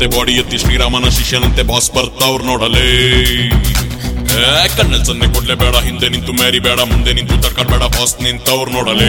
ನೋಡದೆ ಬಾಡಿ ಎತ್ತಿ ಶ್ರೀರಾಮನ ಶಿಷ್ಯನಂತೆ ಬಾಸ್ ಬರ್ತಾವ್ರ ನೋಡಲೇ ಏ, ಕಣ್ಣಲ್ ಸನ್ನೆ ಕೊಡ್ಲೆ ಬೇಡ ಹಿಂದೆ ನಿಂತು ಮ್ಯಾರಿ ಬೇಡ ಮುಂದೆ ನಿಂತು ತಡ್ಕೊಂಡ್ ಬೇಡ ಬಾಸ್ ನಿಂತವ್ರ ನೋಡಲೇ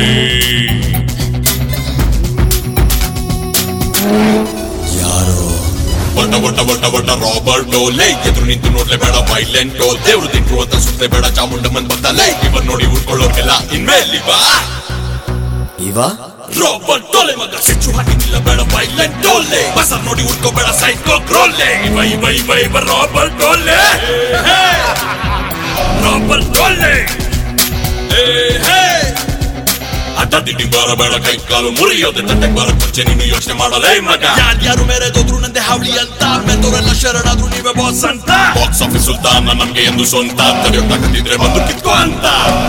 ಯಾರೋ ಬಟ್ಟ ಬಟ್ಟ ಬಟ್ಟ ಬಟ್ಟ ರಾಬರ್ಟ್ ಡೋಲೆ ಎದುರು ನಿಂತು ನೋಡ್ಲೆ ಬೇಡ ವೈಲೆಂಟ್ ದೇವ್ರು ತಿಂಟ್ರು ಅಂತ ಸುತ್ತಲೆ ಬೇಡ ಚಾಮುಂಡಮ್ಮನ್ ಬಂದಲೇ ಇವನ್ ನೋಡಿ ಉಳ್ಕೊಳ್ಳೋಕೆಲ್ಲ ಇನ್ಮೇಲಿ ಬಾ ಇವ ರಾಬರ್ಟ್ ಡೋಲೆ ಮಗ ಸಿಚ್ಚು ಹಾಕಿ ನಿಲ್ಲ ಬೇಡ ವೈಲೆಂಟ್ ಡೋಲೆ ಬಸರ್ ನೋಡಿ ಉಳ್ಕೋಬೇಡ ಸೈಕೋ ಕ್ರೋಲೆ ಇವ ಇವ ಇವ ಇವ ರಾಬರ್ಟ್ ಡೋಲೆ ಹೇ, ರಾಬರ್ಟ್ ಡೋಲೆ ಹೇ, ಹೇ. ಅಡ್ಡ ದಿಡ್ಡಿ ಬರಬೇಡ ಕೈ ಕಾಲು ಮುರಿಯೋದೆ ತಂಟೆಗೆ ಬರಕ್ ಮುಂಚೆ ನೀನು ಯೋಚನೆ ಮಾಡಲೇ ಮಗ ಯಾರ್ಯಾರು ಮೇರೆದೋದ್ರು ನಂದೆ ಹಾವಳಿ ಅಂತ ಮೆಂದೋರೆಲ್ಲ ಶರಣಾದ್ರು ನೀವೇ ಬಾಸ್ ಅಂತ ಬಾಕ್ಸ್ ಆಫೀಸ್ ಸುಲ್ತಾನ ನಮ್ಗೆ ಎಂದು ಸ್ವಂತ ತಡೆಯೋಕ್ಕಾಗದಿದ್ರೆ ಬಂದು ಕಿತ್ಕೋ ಅಂತ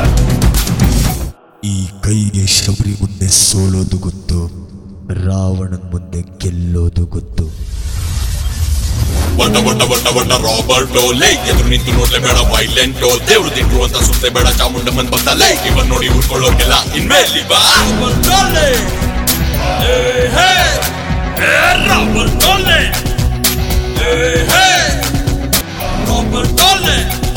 ಈ ಕೈಗೆ ಶಬರಿ ಮುಂದೆ ಸೋಲೋದು ಗೊತ್ತು ರಾವಣನ್ ಮುಂದೆ ಗೆಲ್ಲೋದು ಗೊತ್ತು ಬಡ್ಡ ಬಡ್ಡ ಬಡ್ಡ ಬಡ್ಡ ರಾಬರ್ಟ್ ಡೋಲೆ ಎದುರು ನಿಂತು ನೋಡ್ಲೆ ಬೇಡ ವೈಲೆಂಟ್ ದೇವ್ರು ತಿಂಟ್ರು ಅಂತ ಸುತ್ತೆ ಬೇಡ ಚಾಮುಂಡಮ್ಮನ್ ಬಂದಲೇ ಇವನ್ ನೋಡಿ ಉಳ್ಕೊಳ್ಳೋಕೆಲ್ಲ ಇನ್ಮೇಲಿ ಬಾ ರಾಬರ್ಟ್ ಡೋಲೆ ಏ ಹೇ ಏ ರಾಬರ್ಟ್ ಡೋಲೆ ಏ ಹೇ ರಾಬರ್ಟ್ ಡೋಲೆ